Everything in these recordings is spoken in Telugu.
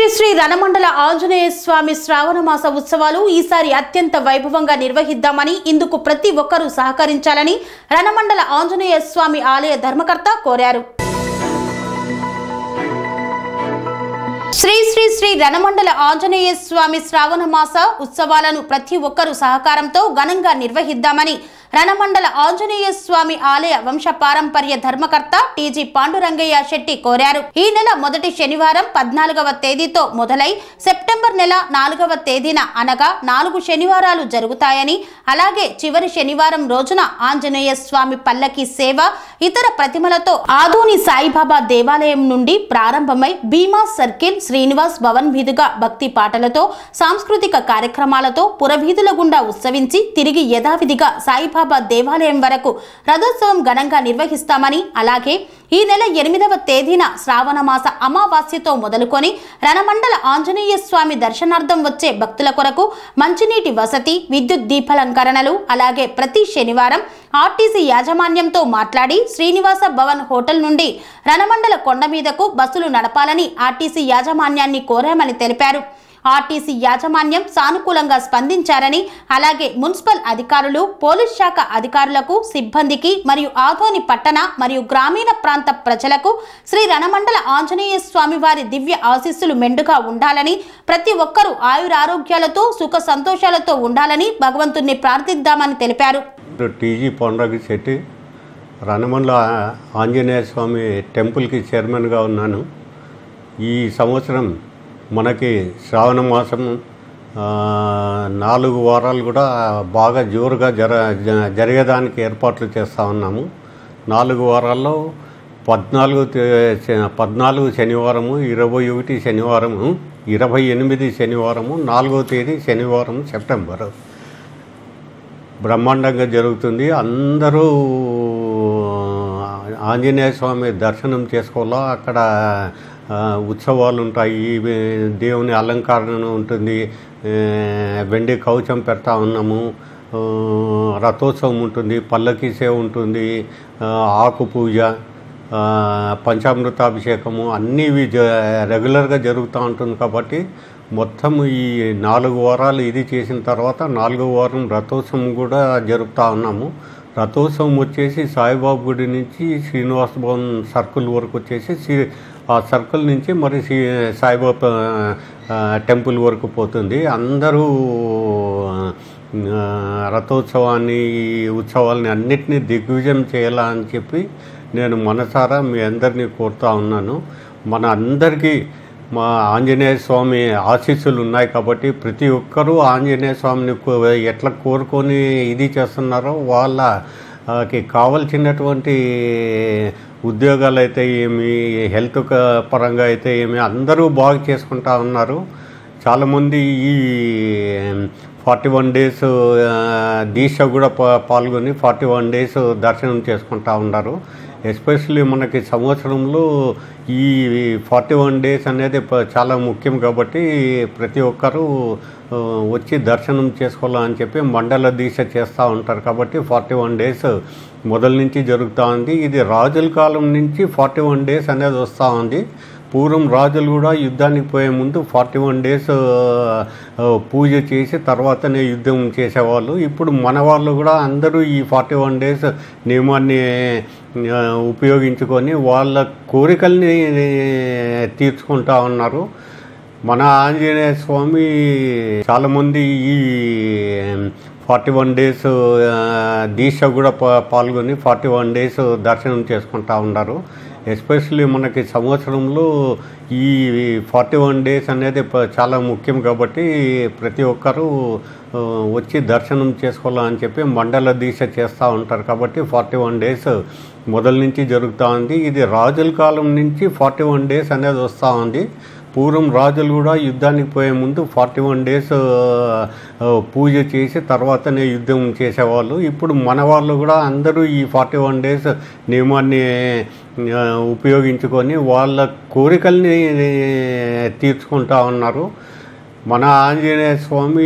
శ్రీ రణమండల ఆంజనేయ స్వామి శ్రావణ మాస ఉత్సవాలు ఈసారి అత్యంత వైభవంగా నిర్వహిద్దామని ఇందుకు ప్రతి ఒక్కరూ సహకరించాలని రణమండల ఆంజనేయ స్వామి ఆలయ ధర్మకర్త కోరారు శ్రీ శ్రీ శ్రీ రణమండల ఆంజనేయ స్వామి శ్రావణ మాస ఉత్సవాలను ప్రతి ఒక్కరూ సహకారంతో ఘనంగా నిర్వహిద్దామని రణమండల ఆంజనేయ స్వామి ఆలయ వంశ పారంపర్య ధర్మకర్త టీజీ పాండురంగయ్య శెట్టి కోరారు ఈ నెల మొదటి శనివారం పద్నాలుగవ తేదీతో మొదలై సెప్టెంబర్ నెల నాలుగవ తేదీన అనగా నాలుగు శనివారాలు జరుగుతాయని అలాగే చివరి శనివారం రోజున ఆంజనేయ స్వామి పల్లకి సేవ ఇతర ప్రతిమలతో ఆదోని సాయిబాబా దేవాలయం నుండి ప్రారంభమై భీమా సర్కిల్ శ్రీనివాస్ భవన్ మీదుగా భక్తి పాటలతో సాంస్కృతిక కార్యక్రమాలతో పురవీధుల గుండా ఉత్సవించి తిరిగి యథావిధిగా సాయిబాబా దేవాలయం వరకు రథోత్సవం ఘనంగా నిర్వహిస్తామని అలాగే ఈ నెల ఎనిమిదవ తేదీన శ్రావణ మాస అమావాస్యతో మొదలుకొని రణమండల ఆంజనేయ స్వామి దర్శనార్థం వచ్చే భక్తుల కొరకు మంచినీటి వసతి విద్యుత్ దీపాలంకరణలు అలాగే ప్రతి శనివారం ఆర్టీసీ యాజమాన్యంతో మాట్లాడి శ్రీనివాస భవన్ హోటల్ నుండి రణమండల కొండ మీదకు బస్సులు నడపాలని ఆర్టీసీ యాజమాన్యాన్ని కోరామని తెలిపారు ఆర్టీసీ యాజమాన్యం సానుకూలంగా స్పందించారని అలాగే మున్సిపల్ అధికారులు పోలీస్ శాఖ అధికారులకు సిబ్బందికి మరియు ఆదోని పట్టణ మరియు గ్రామీణ ప్రాంత ప్రజలకు శ్రీ రణమండల ఆంజనేయ స్వామి వారి దివ్య ఆశీస్సులు మెండుగా ఉండాలని ప్రతి ఒక్కరూ ఆయురారోగ్యాలతో సుఖ సంతోషాలతో ఉండాలని భగవంతుణ్ణి ప్రార్థిద్దామని తెలిపారు టీజీ పొండ్రగి శెట్టి రణమండల ఆంజనేయ స్వామి టెంపుల్కి చైర్మన్గా ఉన్నాను ఈ సంవత్సరం మనకి శ్రావణ మాసం ఆ, నాలుగు వారాలు కూడా బాగా జోరుగా జర జ- జరిగేదానికి ఏర్పాట్లు చేస్తూ ఉన్నాము నాలుగు వారాల్లో పద్నాలుగు తే- శ- పద్నాలుగు శనివారము ఇరవై ఒకటి శనివారము ఇరవై ఎనిమిది శనివారము నాలుగో తేదీ శనివారం సెప్టెంబర్ బ్రహ్మాండంగా జరుగుతుంది అందరూ ఆంజనేయ స్వామి దర్శనం చేసుకోవాలా అక్కడ ఆ, ఉత్సవాలు ఉంటాయి ఇవి దేవుని అలంకరణ ఉంటుంది ఆ, వెండి కవచం పెడతా ఉన్నాము ఆ, రథోత్సవం ఉంటుంది పల్లకి సేవ ఉంటుంది ఆ, ఆకు పూజ ఆ, పంచామృతాభిషేకము అన్నీ ఇవి జ రెగ్యులర్గా జరుగుతూ ఉంటుంది కాబట్టి మొత్తం ఈ నాలుగు వారాలు ఇది చేసిన తర్వాత నాలుగో వారం రథోత్సవం కూడా జరుపుతూ ఉన్నాము రథోత్సవం వచ్చేసి సాయిబాబు గుడి నుంచి శ్రీనివాస భవన్ సర్కిల్ వరకు వచ్చేసి శ్రీ ఆ సర్కిల్ నుంచి మరి శ్రీ సాయిబాబా ఆ, టెంపుల్ వరకు పోతుంది అందరూ ఆ, రథోత్సవాన్ని ఈ ఉత్సవాలని అన్నిటినీ దిగ్విజయం చేయాలా అని చెప్పి నేను మనసారా మీ అందరినీ కోరుతా ఉన్నాను మన అందరికీ మా ఆంజనేయ స్వామి ఆశీస్సులు ఉన్నాయి కాబట్టి ప్రతి ఒక్కరూ ఆంజనేయ స్వామిని కో- ఎట్లా కోరుకొని ఇది చేస్తున్నారో వాళ్ళకి కావలసినటువంటి ఉద్యోగాలు అయితే ఏమి హెల్త్ క- పరంగా అయితే ఏమి అందరూ బాగా చేసుకుంటా ఉన్నారు చాలామంది ఈ ఫార్టీ వన్ డేస్ దీక్ష కూడా పా- పాల్గొని ఫార్టీ వన్ డేస్ దర్శనం చేసుకుంటా ఉన్నారు ఎస్పెషల్లీ మనకి సంవత్సరంలో ఈ ఫార్టీ వన్ డేస్ అనేది ప- చాలా ముఖ్యం కాబట్టి ప్రతి ఒక్కరూ ఆ, వచ్చి దర్శనం చేసుకోవాలని చెప్పి మండల దీక్ష చేస్తూ ఉంటారు కాబట్టి ఫార్టీ వన్ డేస్ మొదల నుంచి జరుగుతూ ఉంది ఇది రాజుల కాలం నుంచి ఫార్టీ వన్ డేస్ అనేది వస్తూ ఉంది పూర్వం రాజులు కూడా యుద్ధానికి పోయే ముందు ఫార్టీ వన్ డేస్ పూజ చేసి తర్వాతనే యుద్ధం చేసేవాళ్ళు ఇప్పుడు మన వాళ్ళు కూడా అందరూ ఈ ఫార్టీ వన్ డేస్ నియమాన్ని ఆ, ఉపయోగించుకొని వాళ్ళ కోరికల్ని తీర్చుకుంటా ఉన్నారు మన ఆంజనేయ స్వామి చాలామంది ఈ ఫార్టీ వన్ డేస్ దీక్ష కూడా పా- పాల్గొని ఫార్టీ వన్ డేస్ దర్శనం చేసుకుంటా ఉన్నారు ఎస్పెషల్లీ మనకి సంవత్సరంలో ఈ ఫార్టీ వన్ డేస్ అనేది ప- చాలా ముఖ్యం కాబట్టి ప్రతి ఒక్కరూ ఆ, వచ్చి దర్శనం చేసుకోవాలని చెప్పి మండల దీక్ష చేస్తూ ఉంటారు కాబట్టి ఫార్టీ వన్ డేస్ మొదల నుంచి జరుగుతూ ఉంది ఇది రాజుల కాలం నుంచి ఫార్టీ వన్ డేస్ అనేది వస్తూ ఉంది పూర్వం రాజులు కూడా యుద్ధానికి పోయే ముందు ఫార్టీ వన్ డేస్ పూజ చేసి తర్వాతనే యుద్ధం చేసేవాళ్ళు ఇప్పుడు మన వాళ్ళు కూడా అందరూ ఈ ఫార్టీ వన్ డేస్ నియమాన్ని ఆ, ఉపయోగించుకొని వాళ్ళ కోరికల్ని తీర్చుకుంటా ఉన్నారు మన ఆంజనేయ స్వామి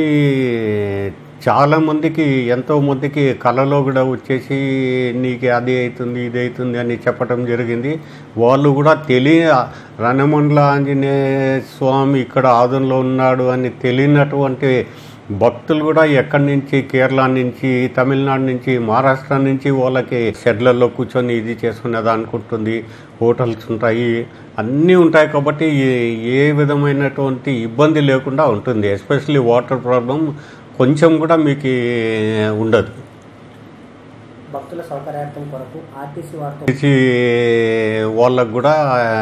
చాలామందికి ఎంతోమందికి కళలో కూడా వచ్చేసి నీకు అది అవుతుంది ఇది అవుతుంది అని చెప్పడం జరిగింది వాళ్ళు కూడా తెలియ రణమండల ఆంజనేయ స్వామి ఇక్కడ ఆదంలో ఉన్నాడు అని తెలియనటువంటి భక్తులు కూడా ఎక్కడి నుంచి కేరళ నుంచి తమిళనాడు నుంచి మహారాష్ట్ర నుంచి వాళ్ళకి షెడ్లలో కూర్చొని ఇది చేసుకునేది అనుకుంటుంది హోటల్స్ ఉంటాయి అన్నీ ఉంటాయి కాబట్టి ఏ- ఏ విధమైనటువంటి ఇబ్బంది లేకుండా ఉంటుంది ఎస్పెషల్లీ వాటర్ ప్రాబ్లం కొంచెం కూడా మీకు ఉండదు భక్తుల సౌకర్యార్థం కొరకు ఆర్టీసీ వారితో చేసి వాళ్ళకు కూడా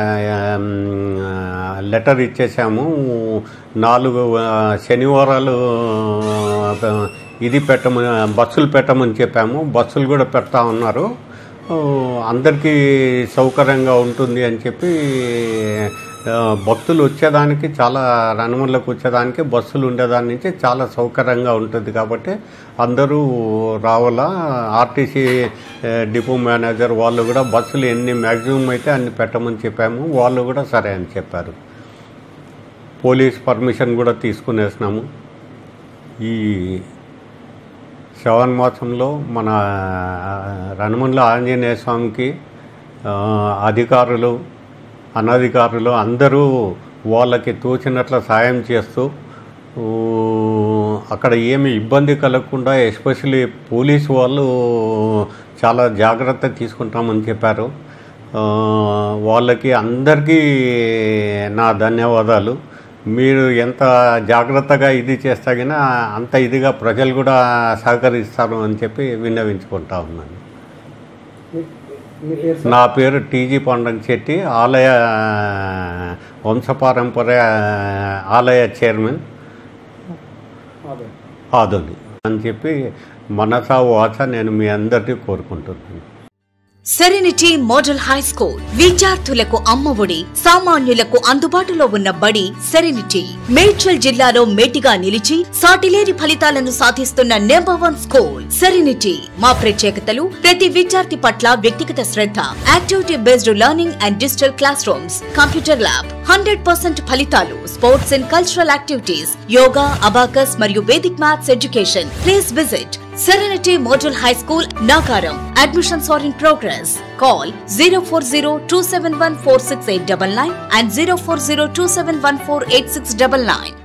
లెటర్ ఇచ్చేసాము నాలుగు ఆ, శనివారాలు ఆ, ఇది పెట్టమని బస్సులు పెట్టమని చెప్పాము బస్సులు కూడా పెడతా ఉన్నారు ఆ, అందరికీ సౌకర్యంగా ఉంటుంది అని చెప్పి ఆ, భక్తులు వచ్చేదానికి చాలా రణములకు వచ్చేదానికి బస్సులు ఉండేదాని నుంచి చాలా సౌకర్యంగా ఉంటుంది కాబట్టి అందరూ రావాలా ఆర్టీసీ ఆ, డిపో మేనేజర్ వాళ్ళు కూడా బస్సులు ఎన్ని మ్యాక్సిమం అయితే అన్ని పెట్టమని చెప్పాము వాళ్ళు కూడా సరే అని చెప్పారు పోలీస్ పర్మిషన్ కూడా తీసుకునేసినాము ఈ శ్రవణ మాసంలో మన రణమండల ఆంజనేయ స్వామికి ఆ, అధికారులు అనధికారులు అందరూ వాళ్ళకి తోచినట్ల సాయం చేస్తూ ఊ, అక్కడ ఏమి ఇబ్బంది కలగకుండా ఎస్పెషలీ పోలీసు వాళ్ళు చాలా జాగ్రత్త తీసుకుంటామని చెప్పారు ఆ, వాళ్ళకి అందరికీ నా ధన్యవాదాలు మీరు ఎంత జాగ్రత్తగా ఇది చేస్తాగినా అంత ఇదిగా ప్రజలు కూడా సహకరిస్తారు అని చెప్పి విన్నవించుకుంటా ఉన్నాను మీ మీ పేరు సార్ నా పేరు టీజీ పండంగ్ శెట్టి ఆలయ వంశపారంపర్య ఆలయ చైర్మన్ అదే ఆదోని అని చెప్పి మనసా వాచ నేను మీ అందరినీ కోరుకుంటున్నాను సెరెనిటీ మోడల్ హై స్కూల్ విద్యార్థులకు అమ్మఒడి సామాన్యులకు అందుబాటులో ఉన్న బడి సెరెనిటీ మేడ్చల్ జిల్లాలో మేటిగా నిలిచి సాటిలేని ఫలితాలను సాధిస్తున్న నెంబర్ వన్ స్కూల్ సెరెనిటీ మా ప్రత్యేకతలు ప్రతి విద్యార్థి పట్ల వ్యక్తిగత శ్రద్ధ activity based learning and digital classrooms computer lab hundred percent ఫలితాలు sports and cultural activities yoga abacus మరియు Vedic maths education please visit Serenity Model High School, Nagaram. Admissions are in progress. Call 040 and 040